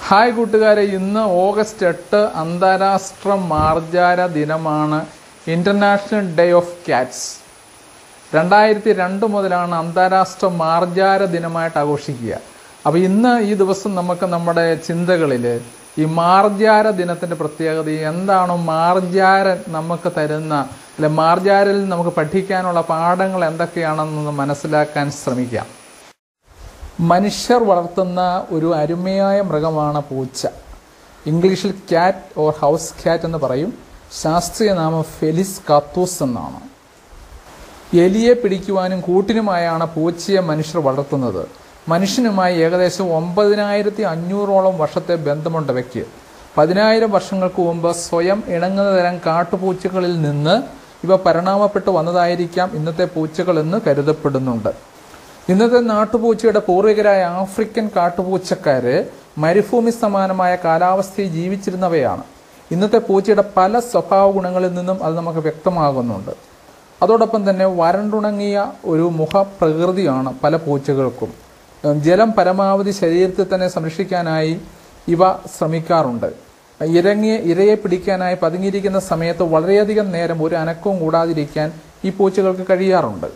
hi കൂട്ടുകാരെ ഇന്ന് August എട്ട് അന്താരാഷ്ട്ര മാർജാര ദിനമാണ് ഇന്റർനാഷണൽ ഡേ ഓഫ് ക്യാറ്റ്സ് രണ്ടായിരത്തി രണ്ട് മുതലാണ് അന്താരാഷ്ട്ര മാർജാര ദിനമായിട്ട് ആഘോഷിക്കുക അപ്പോൾ ഇന്ന് ഈ ദിവസം നമുക്ക് നമ്മുടെ ചിന്തകളിൽ ഈ മാർജാര ദിനത്തിന്റെ പ്രത്യേകത എന്താണ് മാർജാര നമുക്ക് തരുന്ന അല്ലെ മാർജാരിൽ നമുക്ക് പഠിക്കാനുള്ള പാഠങ്ങൾ എന്തൊക്കെയാണെന്നൊന്ന് മനസ്സിലാക്കാൻ ശ്രമിക്കാം മനുഷ്യർ വളർത്തുന്ന ഒരു അരുമയായ മൃഗമാണ് പൂച്ച ഇംഗ്ലീഷിൽ ക്യാറ്റ് ഓർ ഹൗസ് ക്യാറ്റ് എന്ന് പറയും ശാസ്ത്രീയ നാമം ഫെലിസ് കാത്തൂസ് എന്നാണ് എലിയെ പിടിക്കുവാനും കൂട്ടിനുമായാണ് പൂച്ചയെ മനുഷ്യർ വളർത്തുന്നത് മനുഷ്യനുമായി ഏകദേശം ഒമ്പതിനായിരത്തി അഞ്ഞൂറോളം വർഷത്തെ ബന്ധമുണ്ട് ഇവയ്ക്ക് പതിനായിരം വർഷങ്ങൾക്ക് മുമ്പ് സ്വയം ഇണങ്ങുന്ന തരം കാട്ടുപൂച്ചകളിൽ നിന്ന് ഇവ പരിണാമപ്പെട്ടു വന്നതായിരിക്കാം ഇന്നത്തെ പൂച്ചകൾ എന്ന് കരുതപ്പെടുന്നുണ്ട് ഇന്നത്തെ നാട്ടുപൂച്ചയുടെ പൂർവികരായ ആഫ്രിക്കൻ കാട്ടുപൂച്ചക്കാര് മരുഭൂമി സമാനമായ കാലാവസ്ഥയിൽ ജീവിച്ചിരുന്നവയാണ് ഇന്നത്തെ പൂച്ചയുടെ പല സ്വഭാവ ഗുണങ്ങളിൽ നിന്നും അത് നമുക്ക് വ്യക്തമാകുന്നുണ്ട് അതോടൊപ്പം തന്നെ വരണ്ടുണങ്ങിയ ഒരു മുഖപ്രകൃതിയാണ് പല പൂച്ചകൾക്കും ജലം പരമാവധി ശരീരത്തിൽ തന്നെ സംരക്ഷിക്കാനായി ഇവ ശ്രമിക്കാറുണ്ട് ഇരങ്ങിയ ഇരയെ പിടിക്കാനായി പതുങ്ങിയിരിക്കുന്ന സമയത്ത് വളരെയധികം നേരം ഒരു അനക്കവും കൂടാതിരിക്കാൻ ഈ പൂച്ചകൾക്ക് കഴിയാറുണ്ട്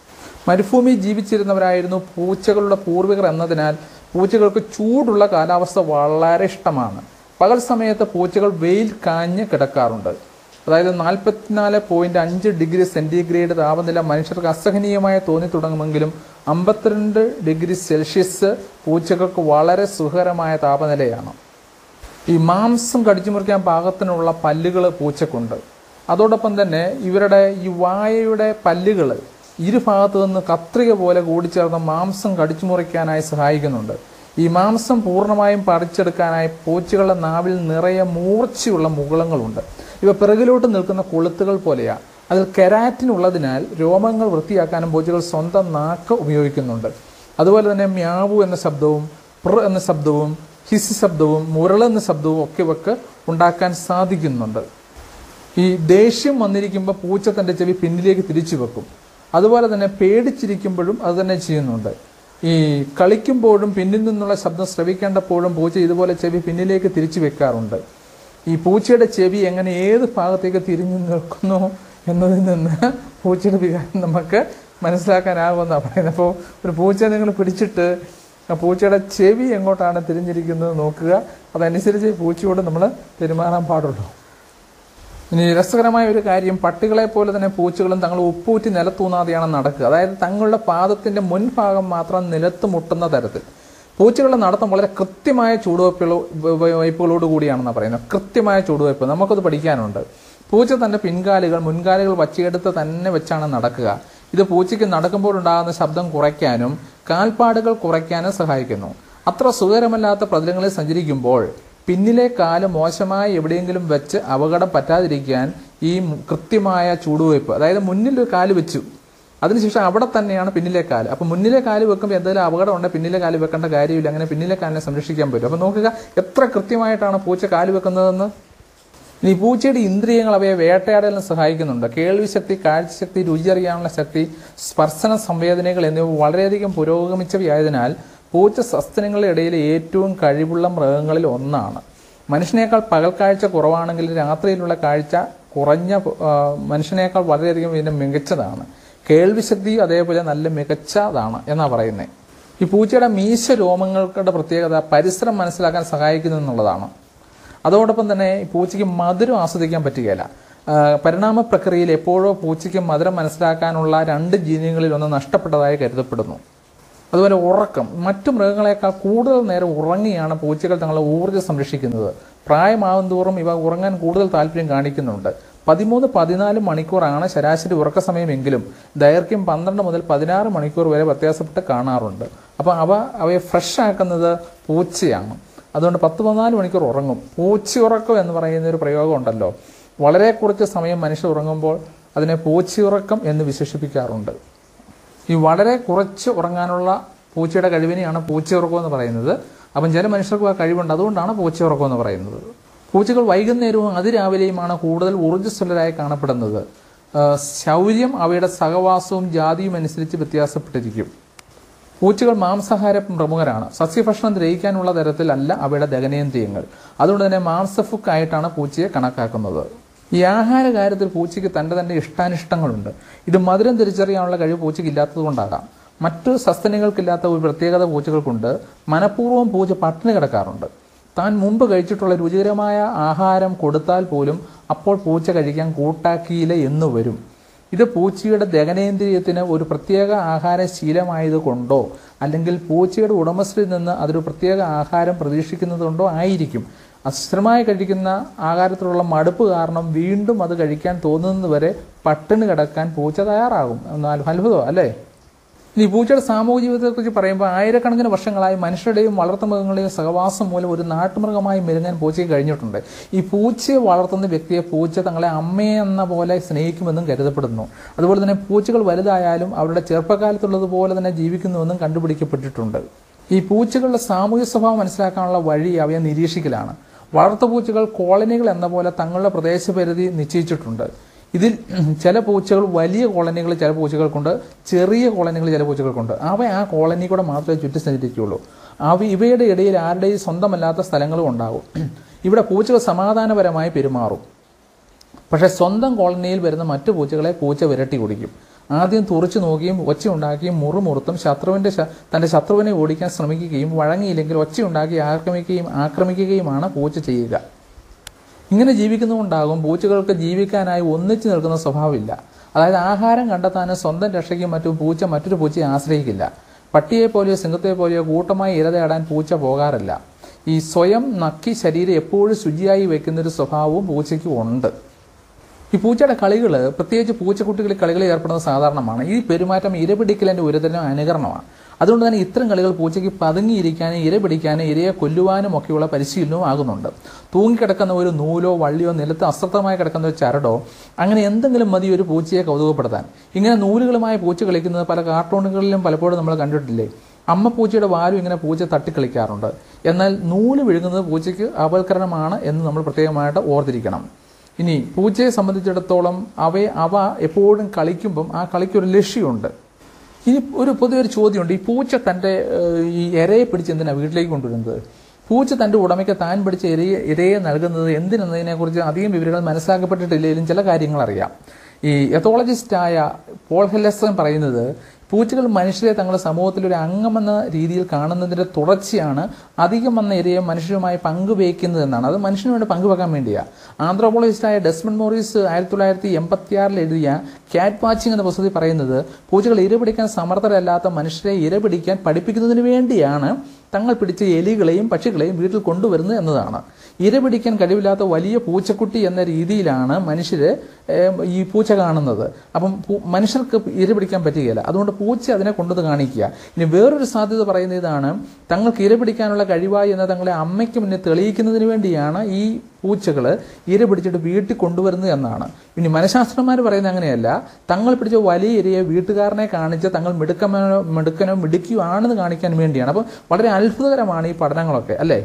മരുഭൂമി ജീവിച്ചിരുന്നവരായിരുന്നു പൂച്ചകളുടെ പൂർവികർ എന്നതിനാൽ പൂച്ചകൾക്ക് ചൂടുള്ള കാലാവസ്ഥ വളരെ ഇഷ്ടമാണ് പകൽ സമയത്ത് പൂച്ചകൾ വെയിൽ കാഞ്ഞ് കിടക്കാറുണ്ട് അതായത് നാൽപ്പത്തിനാല് പോയിന്റ് അഞ്ച് ഡിഗ്രി സെന്റിഗ്രേഡ് താപനില മനുഷ്യർക്ക് അസഹനീയമായി തോന്നി തുടങ്ങുമെങ്കിലും അമ്പത്തിരണ്ട് ഡിഗ്രി സെൽഷ്യസ് പൂച്ചകൾക്ക് വളരെ സുഖകരമായ താപനിലയാണ് ഈ മാംസം കടിച്ചു മുറിക്കാൻ പാകത്തിനുള്ള പല്ലുകൾ പൂച്ചക്കുണ്ട് അതോടൊപ്പം തന്നെ ഇവരുടെ ഈ വായയുടെ പല്ലുകൾ ഇരുഭാഗത്തു നിന്ന് കത്രിക പോലെ കൂടിച്ചേർന്ന് മാംസം കടിച്ചു മുറിക്കാനായി സഹായിക്കുന്നുണ്ട് ഈ മാംസം പൂർണ്ണമായും പറിച്ചെടുക്കാനായി പൂച്ചകളുടെ നാവിൽ നിറയെ മൂർച്ചയുള്ള മുകുളങ്ങളുണ്ട് ഇവ പിറകിലോട്ട് നിൽക്കുന്ന കൊളുത്തുകൾ പോലെയാണ് അതിൽ കെരാറ്റിൻ ഉള്ളതിനാൽ രോമങ്ങൾ വൃത്തിയാക്കാനും പൂച്ചകൾ സ്വന്തം നാക്ക് ഉപയോഗിക്കുന്നുണ്ട് അതുപോലെ തന്നെ മ്യാവു എന്ന ശബ്ദവും പ്ര എന്ന ശബ്ദവും ഹിസ് ശബ്ദവും മുരൾ എന്ന ശബ്ദവും ഒക്കെ ഇവക്ക് ഉണ്ടാക്കാൻ സാധിക്കുന്നുണ്ട് ഈ ദേഷ്യം വന്നിരിക്കുമ്പോൾ പൂച്ച തൻ്റെ ചെവി പിന്നിലേക്ക് തിരിച്ചു വെക്കും അതുപോലെ തന്നെ പേടിച്ചിരിക്കുമ്പോഴും അത് തന്നെ ചെയ്യുന്നുണ്ട് ഈ കളിക്കുമ്പോഴും പിന്നിൽ നിന്നുള്ള ശബ്ദം ശ്രവിക്കേണ്ടപ്പോഴും പൂച്ച ഇതുപോലെ ചെവി പിന്നിലേക്ക് തിരിച്ചു വെക്കാറുണ്ട് ഈ പൂച്ചയുടെ ചെവി എങ്ങനെ ഏത് ഭാഗത്തേക്ക് തിരിഞ്ഞു നിൽക്കുന്നു എന്നതിൽ നിന്ന് പൂച്ചയുടെ വികാരം നമുക്ക് മനസ്സിലാക്കാനാകുമെന്നാണ് പറയുന്നത് അപ്പോൾ ഒരു പൂച്ച നിങ്ങൾ പിടിച്ചിട്ട് ആ പൂച്ചയുടെ ചെവി എങ്ങോട്ടാണ് തിരിഞ്ഞിരിക്കുന്നത് നോക്കുക അതനുസരിച്ച് പൂച്ചയോട് നമ്മൾ പെരുമാറാൻ പാടുള്ളൂ ഇനി രസകരമായ ഒരു കാര്യം പട്ടികളെ പോലെ തന്നെ പൂച്ചകളും തങ്ങൾ ഉപ്പൂറ്റി നിലത്തൂന്നാതെയാണ് നടക്കുക അതായത് തങ്ങളുടെ പാദത്തിന്റെ മുൻഭാഗം മാത്രം നിലത്ത് മുട്ടുന്ന തരത്തിൽ പൂച്ചകളുടെ നടത്തം വളരെ കൃത്യമായ ചൂടുവയ്പ്പുകളോ വയ്പ്പുകളോട് കൂടിയാണെന്നാണ് പറയുന്നത് കൃത്യമായ ചൂടുവയ്പ്പ് നമുക്കത് പഠിക്കാനുണ്ട് പൂച്ച തന്റെ പിൻകാലുകൾ മുൻകാലുകൾ വച്ചെടുത്ത് തന്നെ വെച്ചാണ് നടക്കുക ഇത് പൂച്ചയ്ക്ക് നടക്കുമ്പോൾ ഉണ്ടാകുന്ന ശബ്ദം കുറയ്ക്കാനും കാൽപ്പാടുകൾ കുറയ്ക്കാനും സഹായിക്കുന്നു അത്ര സുഖകരമല്ലാത്ത പ്രതലങ്ങളിൽ സഞ്ചരിക്കുമ്പോൾ പിന്നിലെ കാല് മോശമായി എവിടെയെങ്കിലും വെച്ച് അപകടം പറ്റാതിരിക്കാൻ ഈ കൃത്യമായ ചൂടുവയ്പ്പ് അതായത് മുന്നിൽ ഒരു കാല് വെച്ചു അതിനുശേഷം അവിടെ തന്നെയാണ് പിന്നിലെ കാല് അപ്പൊ മുന്നിലെ കാല് വെക്കുമ്പോൾ എന്തെങ്കിലും അപകടം ഉണ്ടെങ്കിൽ പിന്നിലെ കാല് വെക്കേണ്ട കാര്യമില്ല അങ്ങനെ പിന്നിലെ കാലിനെ സംരക്ഷിക്കാൻ പറ്റും അപ്പൊ നോക്കുക എത്ര കൃത്യമായിട്ടാണ് പൂച്ച കാല് വെക്കുന്നതെന്ന് ഇനി പൂച്ചയുടെ ഇന്ദ്രിയങ്ങൾ അവയെ വേട്ടയാടലിന് സഹായിക്കുന്നുണ്ട് കേൾവി ശക്തി കാഴ്ചശക്തി രുചിയറിയാനുള്ള ശക്തി സ്പർശന സംവേദനകൾ എന്നിവ വളരെയധികം പുരോഗമിച്ചവയായതിനാൽ പൂച്ച സസ്തനങ്ങളുടെ ഇടയിൽ ഏറ്റവും കഴിവുള്ള മൃഗങ്ങളിൽ ഒന്നാണ് മനുഷ്യനേക്കാൾ പകൽ കാഴ്ച കുറവാണെങ്കിൽ രാത്രിയിലുള്ള കാഴ്ച കുറഞ്ഞ മനുഷ്യനേക്കാൾ വളരെയധികം ഇതിന്റെ മികച്ചതാണ് കേൾവിശക്തി അതേപോലെ നല്ല മികച്ചതാണ് എന്നാ പറയുന്നത് ഈ പൂച്ചയുടെ മീശ രോമങ്ങളുടെ പ്രത്യേകത പരിസരം മനസ്സിലാക്കാൻ സഹായിക്കുന്നു എന്നുള്ളതാണ് അതോടൊപ്പം തന്നെ ഈ പൂച്ചയ്ക്ക് മധുരം ആസ്വദിക്കാൻ പറ്റുകയില്ല പരിണാമ പ്രക്രിയയിൽ എപ്പോഴോ പൂച്ചയ്ക്ക് മധുരം മനസ്സിലാക്കാനുള്ള രണ്ട് ജീനുകളിൽ ഒന്ന് നഷ്ടപ്പെട്ടതായി കരുതപ്പെടുന്നു അതുപോലെ ഉറക്കം മറ്റു മൃഗങ്ങളെക്കാൾ കൂടുതൽ നേരം ഉറങ്ങിയാണ് പൂച്ചകൾ തങ്ങളെ ഊർജ്ജം സംരക്ഷിക്കുന്നത് പ്രായമാകും തോറും ഇവ ഉറങ്ങാൻ കൂടുതൽ താല്പര്യം കാണിക്കുന്നുണ്ട് പതിമൂന്ന് പതിനാല് മണിക്കൂറാണ് ശരാശരി ഉറക്ക സമയമെങ്കിലും ദൈർഘ്യം പന്ത്രണ്ട് മുതൽ പതിനാറ് മണിക്കൂർ വരെ വ്യത്യാസപ്പെട്ട് കാണാറുണ്ട് അപ്പോൾ അവ അവയെ ഫ്രഷ് ആക്കുന്നത് പൂച്ചയാണ് അതുകൊണ്ട് പത്ത് പതിനാല് മണിക്കൂർ ഉറങ്ങും പൂച്ച ഉറക്കം എന്ന് പറയുന്ന ഒരു പ്രയോഗം ഉണ്ടല്ലോ വളരെ കുറച്ച് സമയം മനുഷ്യർ ഉറങ്ങുമ്പോൾ അതിനെ പൂച്ചയുറക്കം എന്ന് വിശേഷിപ്പിക്കാറുണ്ട് ഈ വളരെ കുറച്ച് ഉറങ്ങാനുള്ള പൂച്ചയുടെ കഴിവിനെയാണ് പൂച്ചയുറക്കം എന്ന് പറയുന്നത് അപ്പം ചില മനുഷ്യർക്കും ആ കഴിവുണ്ട് അതുകൊണ്ടാണ് പൂച്ചയുറക്കം എന്ന് പറയുന്നത് പൂച്ചകൾ വൈകുന്നേരവും അതിരാവിലെയുമാണ് കൂടുതൽ ഊർജ്ജസ്വലരായി കാണപ്പെടുന്നത് ശൗര്യം അവയുടെ സഹവാസവും ജാതിയും അനുസരിച്ച് വ്യത്യാസപ്പെട്ടിരിക്കും പൂച്ചകൾ മാംസാഹാര പ്രമുഖരാണ് സസ്യഭക്ഷണം ഗ്രഹിക്കാനുള്ള തരത്തിലല്ല അവയുടെ ദഹനേന്ദ്രിയങ്ങൾ അതുകൊണ്ട് തന്നെ മാംസഫുക്കായിട്ടാണ് പൂച്ചയെ കണക്കാക്കുന്നത് ഈ ആഹാര കാര്യത്തിൽ പൂച്ചയ്ക്ക് തൻ്റെ തൻ്റെ ഇഷ്ടാനിഷ്ടങ്ങളുണ്ട് ഇത് മധുരം തിരിച്ചറിയാനുള്ള കഴിവ് പൂച്ചയ്ക്ക് ഇല്ലാത്തതുകൊണ്ടാകാം മറ്റു സസ്തനികൾക്കില്ലാത്ത ഒരു പ്രത്യേകത പൂച്ചകൾക്കുണ്ട് മനഃപൂർവ്വം പൂച്ച പട്ടിണി കിടക്കാറുണ്ട് താൻ മുമ്പ് കഴിച്ചിട്ടുള്ള രുചികരമായ ആഹാരം കൊടുത്താൽ പോലും അപ്പോൾ പൂച്ച കഴിക്കാൻ കൂട്ടാക്കിയില്ല എന്ന് വരും ഇത് പൂച്ചയുടെ ദഹനേന്ദ്രിയത്തിന് ഒരു പ്രത്യേക ആഹാര ശീലമായത് കൊണ്ടോ അല്ലെങ്കിൽ പൂച്ചയുടെ ഉടമസ്ഥയിൽ നിന്ന് അതൊരു പ്രത്യേക ആഹാരം പ്രതീക്ഷിക്കുന്നതുകൊണ്ടോ ആയിരിക്കും അസ്ഥിരമായി കഴിക്കുന്ന ആഹാരത്തിലുള്ള മടുപ്പ് കാരണം വീണ്ടും അത് കഴിക്കാൻ തോന്നുന്നതുവരെ പട്ടിണി കിടക്കാൻ പൂച്ച തയ്യാറാകും എന്നാൽ അത്ഭുതം അല്ലേ ഇനി പൂച്ചയുടെ സാമൂഹിക ജീവിതത്തെക്കുറിച്ച് പറയുമ്പോൾ ആയിരക്കണക്കിന് വർഷങ്ങളായി മനുഷ്യരുടെയും വളർത്തുമൃഗങ്ങളുടെയും സഹവാസം മൂലം ഒരു നാട്ടുമൃഗമായി മെരുങ്ങാൻ പൂച്ചയ്ക്ക് കഴിഞ്ഞിട്ടുണ്ട് ഈ പൂച്ചയെ വളർത്തുന്ന വ്യക്തിയെ പൂച്ച തങ്ങളെ അമ്മയെ എന്ന പോലെ സ്നേഹിക്കുമെന്നും കരുതപ്പെടുന്നു അതുപോലെ തന്നെ പൂച്ചകൾ വലുതായാലും അവരുടെ ചെറുപ്പകാലത്തുള്ളതുപോലെ തന്നെ ജീവിക്കുന്നുവെന്നും കണ്ടുപിടിക്കപ്പെട്ടിട്ടുണ്ട് ഈ പൂച്ചകളുടെ സാമൂഹിക സ്വഭാവം മനസ്സിലാക്കാനുള്ള വഴി അവയെ നിരീക്ഷിക്കലാണ് വളർത്തുപൂച്ചകൾ കോളനികൾ എന്ന പോലെ തങ്ങളുടെ പ്രദേശപരിധി നിശ്ചയിച്ചിട്ടുണ്ട് ഇതിൽ ചില പൂച്ചകൾ വലിയ കോളനികൾ ചില പൂച്ചകൾക്കുണ്ട് ചെറിയ കോളനികൾ ചില പൂച്ചകൾക്കുണ്ട് അവ ആ കോളനി കൂടെ മാത്രമേ ചുറ്റി സഞ്ചരിക്കുകയുള്ളൂ അവ ഇവയുടെ ഇടയിൽ ആരുടെയും സ്വന്തമല്ലാത്ത സ്ഥലങ്ങളും ഉണ്ടാകും ഇവിടെ പൂച്ചകൾ സമാധാനപരമായി പെരുമാറും പക്ഷേ സ്വന്തം കോളനിയിൽ വരുന്ന മറ്റു പൂച്ചകളെ പൂച്ച വിരട്ടി കുടിക്കും ആദ്യം തുറച്ചു നോക്കിയും ഒച്ചയുണ്ടാക്കിയും മുറുമുറുത്തും ശത്രുവിന്റെ ശ- തന്റെ ശത്രുവിനെ ഓടിക്കാൻ ശ്രമിക്കുകയും വഴങ്ങിയില്ലെങ്കിൽ ഒച്ചയുണ്ടാക്കി ആക്രമിക്കുകയും ആക്രമിക്കുകയുമാണ് പൂച്ച ചെയ്യുക ഇങ്ങനെ ജീവിക്കുന്നതുകൊണ്ടാകും പൂച്ചകൾക്ക് ജീവിക്കാനായി ഒന്നിച്ചു നിൽക്കുന്ന സ്വഭാവമില്ല അതായത് ആഹാരം കണ്ടെത്താനും സ്വന്തം രക്ഷയ്ക്കും മറ്റും പൂച്ച മറ്റൊരു പൂച്ചയെ ആശ്രയിക്കില്ല പട്ടിയെ പോലെയോ സിംഹത്തെ പോലെയോ കൂട്ടമായി ഇരതയാടാൻ പൂച്ച പോകാറില്ല ഈ സ്വയം നക്കി ശരീരം എപ്പോഴും ശുചിയായി വെക്കുന്നൊരു സ്വഭാവവും പൂച്ചയ്ക്ക് ഉണ്ട് ഈ പൂച്ചയുടെ കളികൾ പ്രത്യേകിച്ച് പൂച്ചക്കുട്ടികളിൽ കളികളിൽ ഏർപ്പെടുന്നത് സാധാരണമാണ് ഈ പെരുമാറ്റം ഇരപിടിക്കലിന്റെ ഒരുതരം അനുകരണമാണ് അതുകൊണ്ട് തന്നെ ഇത്തരം കളികൾ പൂച്ചയ്ക്ക് പതുങ്ങിയിരിക്കാനും ഇര പിടിക്കാനും ഇരയെ കൊല്ലുവാനും ഒക്കെയുള്ള പരിശീലനവും ആകുന്നുണ്ട് തൂങ്ങിക്കിടക്കുന്ന ഒരു നൂലോ വള്ളിയോ നിലത്ത് അശ്രദ്ധമായി കിടക്കുന്ന ഒരു ചരടോ അങ്ങനെ എന്തെങ്കിലും മതി ഒരു പൂച്ചയെ കൗതുകപ്പെടുത്താൻ ഇങ്ങനെ നൂലുകളുമായി പൂച്ച കളിക്കുന്നത് പല കാർട്ടൂണുകളിലും പലപ്പോഴും നമ്മൾ കണ്ടിട്ടില്ലേ അമ്മ പൂച്ചയുടെ വാലും ഇങ്ങനെ പൂച്ച തട്ടിക്കളിക്കാറുണ്ട് എന്നാൽ നൂല് വിഴുങ്ങുന്നത് പൂച്ചയ്ക്ക് അപകരണമാണ് എന്ന് നമ്മൾ പ്രത്യേകമായിട്ട് ഓർത്തിരിക്കണം ഇനി പൂച്ചയെ സംബന്ധിച്ചിടത്തോളം അവയെ അവ എപ്പോഴും കളിക്കുമ്പം ആ കളിക്കൊരു ലക്ഷ്യമുണ്ട് ഇനി ഒരു പൊതുവെ ഒരു ചോദ്യമുണ്ട് ഈ പൂച്ച തൻ്റെ ഏഹ്, ഈ ഇരയെ പിടിച്ച് എന്തിനാണ് വീട്ടിലേക്ക് കൊണ്ടുവരുന്നത് പൂച്ച തൻ്റെ ഉടമയ്ക്ക് താൻ പിടിച്ച ഇരയെ ഇരയെ നൽകുന്നത് എന്തിനെന്നതിനെക്കുറിച്ച് അധികം വിവരങ്ങൾ മനസ്സിലാക്കപ്പെട്ടിട്ടില്ലെങ്കിലും ചില കാര്യങ്ങൾ അറിയാം ഈ എത്തോളജിസ്റ്റായ പോൾ ഹെല്ലസൺ പറയുന്നത് പൂച്ചകൾ മനുഷ്യരെ തങ്ങളുടെ സമൂഹത്തിൽ ഒരു അംഗമെന്ന രീതിയിൽ കാണുന്നതിന്റെ തുടർച്ചയാണ് അധികം വന്ന ഇരയെ മനുഷ്യരുമായി പങ്കുവയ്ക്കുന്നത് എന്നാണ് അത് മനുഷ്യന് വേണ്ടി പങ്കുവെക്കാൻ വേണ്ടിയാ ആന്ത്രോപോളജിസ്റ്റായ ഡെസ്മൺ മോറിസ് ആയിരത്തി തൊള്ളായിരത്തി എൺപത്തി ആറിൽ എഴുതിയ ക്യാറ്റ് വാച്ചിങ് എന്ന പുസ്തകത്തിൽ പറയുന്നത് പൂച്ചകൾ ഇരപിടിക്കാൻ സമർത്ഥരല്ലാത്ത മനുഷ്യരെ ഇരപിടിക്കാൻ പഠിപ്പിക്കുന്നതിന് വേണ്ടിയാണ് തങ്ങൾ പിടിച്ച എലികളെയും പക്ഷികളെയും വീട്ടിൽ കൊണ്ടുവരുന്നത് എന്നതാണ് ഇര പിടിക്കാൻ കഴിവില്ലാത്ത വലിയ പൂച്ചക്കുട്ടി എന്ന രീതിയിലാണ് മനുഷ്യര് ഏം, ഈ പൂച്ച കാണുന്നത് അപ്പം പൂ- മനുഷ്യർക്ക് ഇര പിടിക്കാൻ പറ്റുകയില്ല അതുകൊണ്ട് പൂച്ച അതിനെ കൊണ്ടുവന്ന് കാണിക്കുക ഇനി വേറൊരു സാധ്യത പറയുന്ന ഇതാണ് തങ്ങൾക്ക് ഇര പിടിക്കാനുള്ള കഴിവായി എന്ന് തങ്ങളെ അമ്മയ്ക്ക് മുന്നിൽ തെളിയിക്കുന്നതിന് വേണ്ടിയാണ് ഈ പൂച്ചകൾ ഇര പിടിച്ചിട്ട് വീട്ടിൽ കൊണ്ടുവരുന്നത് എന്നാണ് ഇനി മനഃശാസ്ത്രന്മാർ പറയുന്നത് അങ്ങനെയല്ല തങ്ങൾ പിടിച്ച വലിയ ഇരയെ വീട്ടുകാരനെ കാണിച്ച് തങ്ങൾ മിടുക്കനോ മിടുക്കനോ മിടുക്കിയോ ആണെന്ന് കാണിക്കാൻ വേണ്ടിയാണ് അപ്പം വളരെ അത്ഭുതകരമാണ് ഈ പഠനങ്ങളൊക്കെ അല്ലേ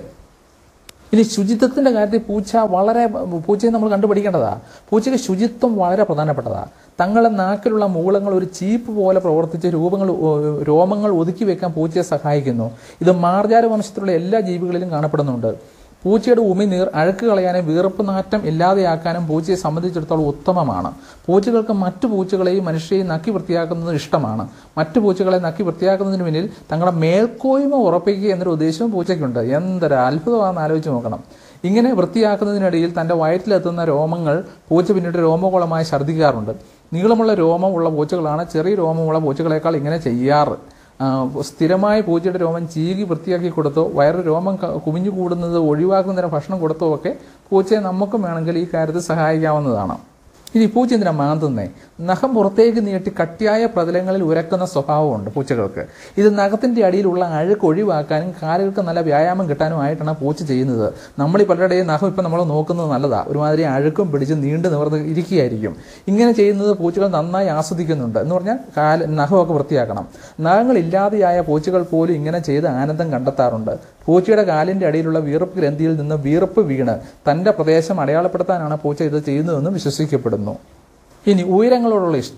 ഇനി ശുചിത്വത്തിന്റെ കാര്യത്തിൽ പൂച്ച വളരെ പൂച്ചയെ നമ്മൾ കണ്ടുപിടിക്കേണ്ടതാ പൂച്ചയ്ക്ക് ശുചിത്വം വളരെ പ്രധാനപ്പെട്ടതാ തങ്ങളുടെ നാക്കിലുള്ള മൂളങ്ങൾ ഒരു ചീപ്പ് പോലെ പ്രവർത്തിച്ച് രൂപങ്ങൾ ഒ- രോമങ്ങൾ ഒതുക്കി വെക്കാൻ പൂച്ചയെ സഹായിക്കുന്നു ഇത് മാർജാര വംശത്തിലുള്ള എല്ലാ ജീവികളിലും കാണപ്പെടുന്നുണ്ട് പൂച്ചയുടെ ഉമിനീർ അഴുക്ക് കളയാനും വീർപ്പ് നാറ്റം ഇല്ലാതെയാക്കാനും പൂച്ചയെ സംബന്ധിച്ചിടത്തോളം ഉത്തമമാണ് പൂച്ചകൾക്ക് മറ്റു പൂച്ചകളെയും മനുഷ്യരെയും നക്കി വൃത്തിയാക്കുന്നത് ഇഷ്ടമാണ് മറ്റു പൂച്ചകളെ നക്കി വൃത്തിയാക്കുന്നതിന് പിന്നിൽ തങ്ങളുടെ മേൽക്കോയ്മ ഉറപ്പിക്കുക എന്നൊരു ഉദ്ദേശവും പൂച്ചയ്ക്കുണ്ട് എന്തൊരു അത്ഭുതമാണെന്ന് ആലോചിച്ച് നോക്കണം ഇങ്ങനെ വൃത്തിയാക്കുന്നതിനിടയിൽ തന്റെ വയറ്റിലെത്തുന്ന രോമങ്ങൾ പൂച്ച പിന്നീട് രോമകോളമായി ഛർദ്ദിക്കാറുണ്ട് നീളമുള്ള രോമം ഉള്ള പൂച്ചകളാണ് ചെറിയ രോമമുള്ള പൂച്ചകളെക്കാൾ ഇങ്ങനെ ചെയ്യാറ് ആ, സ്ഥിരമായി പൂച്ചയുടെ രോമം ചീകി വൃത്തിയാക്കി കൊടുത്തോ വയറ് രോമം ക- കുമിഞ്ഞു കൂടുന്നത് ഒഴിവാക്കുന്നതിന് ഭക്ഷണം കൊടുത്തോ ഒക്കെ പൂച്ചയെ നമുക്കും വേണമെങ്കിൽ ഈ കാര്യത്തിൽ സഹായിക്കാവുന്നതാണ് ഇനി പൂച്ച എന്തിനാ മാന്തുന്നേ നഖം പുറത്തേക്ക് നീട്ടി കട്ടിയായ പ്രതലങ്ങളിൽ ഉരക്കുന്ന സ്വഭാവമുണ്ട് പൂച്ചകൾക്ക് ഇത് നഖത്തിന്റെ അടിയിലുള്ള അഴുക്ക് ഒഴിവാക്കാനും കാലുകൾക്ക് നല്ല വ്യായാമം കിട്ടാനുമായിട്ടാണ് പൂച്ച ചെയ്യുന്നത് നമ്മൾ ഈ പലരുടെയും നഖം ഇപ്പം നമ്മൾ നോക്കുന്നത് നല്ലതാ ഒരുമാതിരി അഴുക്കും പിടിച്ച് നീണ്ടു നിവർന്ന് ഇരിക്കുകയായിരിക്കും ഇങ്ങനെ ചെയ്യുന്നത് പൂച്ചകൾ നന്നായി ആസ്വദിക്കുന്നുണ്ട് എന്ന് പറഞ്ഞാൽ കാല് നഖമൊക്കെ വൃത്തിയാക്കണം നഖങ്ങളില്ലാതെയായ പൂച്ചകൾ പോലും ഇങ്ങനെ ചെയ്ത് ആനന്ദം കണ്ടെത്താറുണ്ട് പൂച്ചയുടെ കാലിന്റെ അടിയിലുള്ള വീർപ്പ് ഗ്രന്ഥിയിൽ നിന്ന് വീർപ്പ് വീണ് തന്റെ പ്രദേശം അടയാളപ്പെടുത്താനാണ് പൂച്ച ഇത് ചെയ്യുന്നതെന്ന് വിശ്വസിക്കപ്പെടുന്നു ഇനി ഉയരങ്ങളോടുള്ള ഇഷ്ടം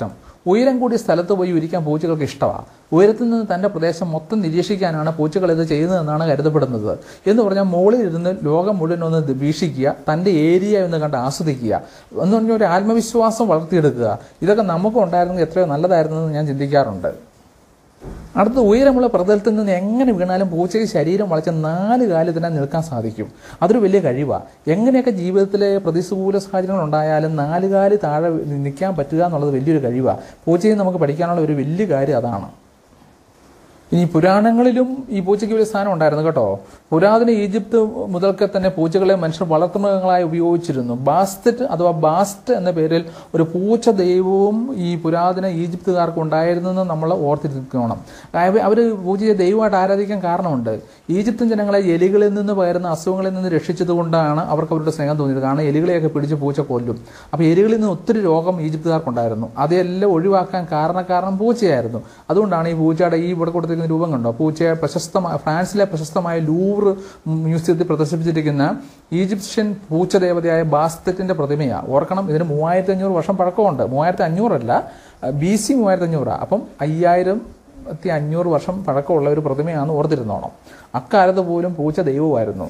ഉയരം കൂടിയ സ്ഥലത്ത് പോയി ഇരിക്കാൻ പൂച്ചകൾക്ക് ഇഷ്ടമാണ് ഉയരത്തിൽ നിന്ന് തൻ്റെ പ്രദേശം മൊത്തം നിരീക്ഷിക്കാനാണ് പൂച്ചകൾ ഇത് ചെയ്യുന്നതെന്നാണ് കരുതപ്പെടുന്നത് എന്ന് പറഞ്ഞാൽ മുകളിൽ ഇരുന്ന് ലോകം മുഴുവൻ ഒന്ന് വീക്ഷിക്കുക തൻ്റെ ഏരിയ എന്ന് കണ്ട് ആസ്വദിക്കുക എന്ന് പറഞ്ഞാൽ ഒരു ആത്മവിശ്വാസം വളർത്തിയെടുക്കുക ഇതൊക്കെ നമുക്കും ഉണ്ടായിരുന്നെങ്കിൽ എത്രയോ നല്ലതായിരുന്നു എന്ന് ഞാൻ ചിന്തിക്കാറുണ്ട് അടുത്ത ഉയരമുള്ള പ്രതലത്തിൽ നിന്ന് എങ്ങനെ വീണാലും പൂച്ചയ്ക്ക് ശരീരം വളച്ച് നാല് കാലിൽ തന്നെ നിൽക്കാൻ സാധിക്കും അതൊരു വലിയ കഴിവാണ് എങ്ങനെയൊക്കെ ജീവിതത്തിലെ പ്രതികൂല സാഹചര്യങ്ങൾ ഉണ്ടായാലും നാല് കാല് താഴെ നിൽക്കാൻ പറ്റുക എന്നുള്ളത് വലിയൊരു കഴിവാണ് പൂച്ചയിൽ നമുക്ക് പഠിക്കാനുള്ള ഒരു വലിയ കാര്യം അതാണ് ഇനി പുരാണങ്ങളിലും ഈ പൂച്ചയ്ക്ക് വലിയ സ്ഥാനം ഉണ്ടായിരുന്നു കേട്ടോ പുരാതന ഈജിപ്ത് മുതൽക്ക് തന്നെ പൂച്ചകളെ മനുഷ്യർ വളർത്തുമൃഗങ്ങളായി ഉപയോഗിച്ചിരുന്നു ബാസ്തറ്റ് അഥവാ ബാസ്റ്റ് എന്ന പേരിൽ ഒരു പൂച്ച ദൈവവും ഈ പുരാതന ഈജിപ്തുകാർക്ക് ഉണ്ടായിരുന്നു എന്ന് നമ്മൾ ഓർത്തിരിക്കണം അവർ പൂച്ചയെ ദൈവമായിട്ട് ആരാധിക്കാൻ കാരണമുണ്ട് ഈജിപ്ത്യൻ ജനങ്ങളെ എലികളിൽ നിന്ന് പകരുന്ന അസുഖങ്ങളിൽ നിന്ന് രക്ഷിച്ചതുകൊണ്ടാണ് അവർക്ക് അവരുടെ സ്നേഹം തോന്നിയത് കാരണം എലികളെയൊക്കെ പിടിച്ച് പൂച്ച കൊല്ലും അപ്പോൾ എലികളിൽ നിന്ന് ഒത്തിരി രോഗം ഈജിപ്തുകാർക്കുണ്ടായിരുന്നു അതെല്ലാം ഒഴിവാക്കാൻ കാരണക്കാരണം പൂച്ചയായിരുന്നു അതുകൊണ്ടാണ് ഈ പൂച്ചയുടെ ഈ ഇവിടെ കൊടുത്തിരിക്കുന്ന രൂപം കണ്ടോ പൂച്ചയെ പ്രശസ്തമായ ഫ്രാൻസിലെ പ്രശസ്തമായ ലൂവർ മ്യൂസിയത്തിൽ പ്രദർശിപ്പിച്ചിരിക്കുന്ന ഈജിപ്ഷ്യൻ പൂച്ച ദേവതയായ ബാസ്തറ്റിന്റെ പ്രതിമയാണ് ഓർക്കണം ഇതിന് മൂവായിരത്തി അഞ്ഞൂറ് വർഷം പഴക്കമുണ്ട് മൂവായിരത്തി അഞ്ഞൂറല്ല ബി സി മൂവായിരത്തി അഞ്ഞൂറാണ് അപ്പം അയ്യായിരം ത്തി അഞ്ഞൂറ് വർഷം പഴക്കമുള്ള ഒരു പ്രതിമയാണെന്ന് ഓർത്തിരുന്നോണം അക്കാലത്ത് പോലും പൂച്ച ദൈവമായിരുന്നു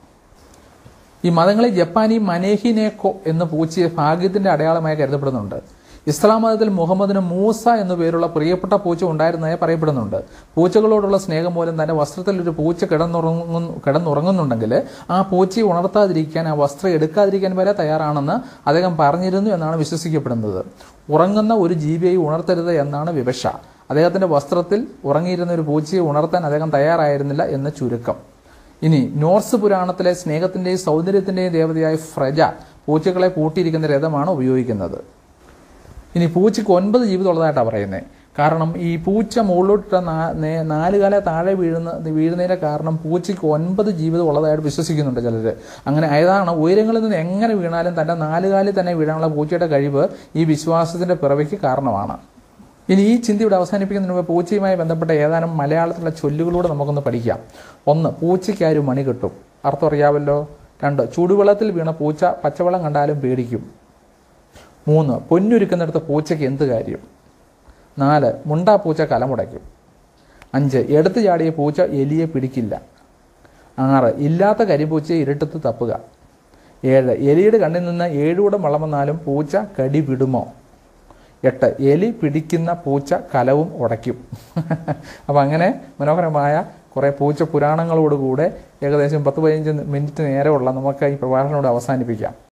ഈ മതങ്ങളിൽ ജപ്പാനി മനേഹിനേക്കോ എന്ന പൂച്ചയെ ഭാഗ്യത്തിന്റെ അടയാളമായി കരുതപ്പെടുന്നുണ്ട് ഇസ്ലാം മതത്തിൽ മുഹമ്മദിന് മൂസ എന്നു പേരുള്ള പ്രിയപ്പെട്ട പൂച്ച ഉണ്ടായിരുന്നതായി പറയപ്പെടുന്നുണ്ട് പൂച്ചകളോടുള്ള സ്നേഹം മൂലം തന്റെ വസ്ത്രത്തിൽ ഒരു പൂച്ച കിടന്നുറങ്ങുന്നു കിടന്നുറങ്ങുന്നുണ്ടെങ്കിൽ ആ പൂച്ചയെ ഉണർത്താതിരിക്കാൻ ആ വസ്ത്രം എടുക്കാതിരിക്കാൻ വരെ തയ്യാറാണെന്ന് അദ്ദേഹം പറഞ്ഞിരുന്നു എന്നാണ് വിശ്വസിക്കപ്പെടുന്നത് ഉറങ്ങുന്ന ഒരു ജീവിയെ ഉണർത്തരുത് എന്നാണ് വിവക്ഷ അദ്ദേഹത്തിന്റെ വസ്ത്രത്തിൽ ഉറങ്ങിയിരുന്ന ഒരു പൂച്ചയെ ഉണർത്താൻ അദ്ദേഹം തയ്യാറായിരുന്നില്ല എന്ന് ചുരുക്കം ഇനി നോർസ് പുരാണത്തിലെ സ്നേഹത്തിന്റെയും സൗന്ദര്യത്തിന്റെയും ദേവതയായ ഫ്രജ പൂച്ചകളെ പൂട്ടിയിരിക്കുന്ന രഥമാണ് ഉപയോഗിക്കുന്നത് ഇനി പൂച്ചയ്ക്ക് ഒൻപത് ജീവിതം ഉള്ളതായിട്ടാണ് പറയുന്നത് കാരണം ഈ പൂച്ച മുകളിലോട്ട് നാല് കാല താഴെ വീഴുന്ന വീഴുന്നതിന്റെ കാരണം പൂച്ചയ്ക്ക് ഒൻപത് ജീവിതം ഉള്ളതായിട്ട് വിശ്വസിക്കുന്നുണ്ട് ചിലർ അങ്ങനെ ഏതാണ് ഉയരങ്ങളിൽ നിന്ന് എങ്ങനെ വീണാലും തന്റെ നാല് കാലിൽ തന്നെ വീഴാനുള്ള പൂച്ചയുടെ കഴിവ് ഈ വിശ്വാസത്തിന്റെ പിറവിക്ക് കാരണമാണ് ഇനി ഈ ചിന്ത ഇവിടെ അവസാനിപ്പിക്കുന്നതിന് മുമ്പ് പൂച്ചയുമായി ബന്ധപ്പെട്ട ഏതാനും മലയാളത്തിലുള്ള ചൊല്ലുകളൂടെ നമുക്കൊന്ന് പഠിക്കാം ഒന്ന് പൂച്ചയ്ക്ക് ആരും മണി കിട്ടും അർത്ഥം അറിയാമല്ലോ രണ്ട് ചൂടുവെള്ളത്തിൽ വീണ പൂച്ച പച്ചവെള്ളം കണ്ടാലും പേടിക്കും മൂന്ന് പൊന്നൊരുക്കുന്നിടത്ത് പൂച്ചയ്ക്ക് എന്ത് കാര്യം നാല് മുണ്ടാ പൂച്ച കലമുടയ്ക്കും അഞ്ച് എടുത്തു ചാടിയ പൂച്ച എലിയെ പിടിക്കില്ല ആറ് ഇല്ലാത്ത കരിപൂച്ചയെ ഇരുട്ടത്ത് തപ്പുക ഏഴ് എലിയുടെ കണ്ണിൽ നിന്ന് ഏഴുകൂടം വള്ളം വന്നാലും പൂച്ച കടി വിടുമോ എട്ട് എലി പിടിക്കുന്ന പൂച്ച കലവും ഉടയ്ക്കും അപ്പം അങ്ങനെ മനോഹരമായ കുറേ പൂച്ച പുരാണങ്ങളോടുകൂടെ ഏകദേശം പത്ത് പതിനഞ്ച് മിനിറ്റ് നേരമുള്ള നമുക്ക് ഈ പ്രഭാഷണോട് അവസാനിപ്പിക്കാം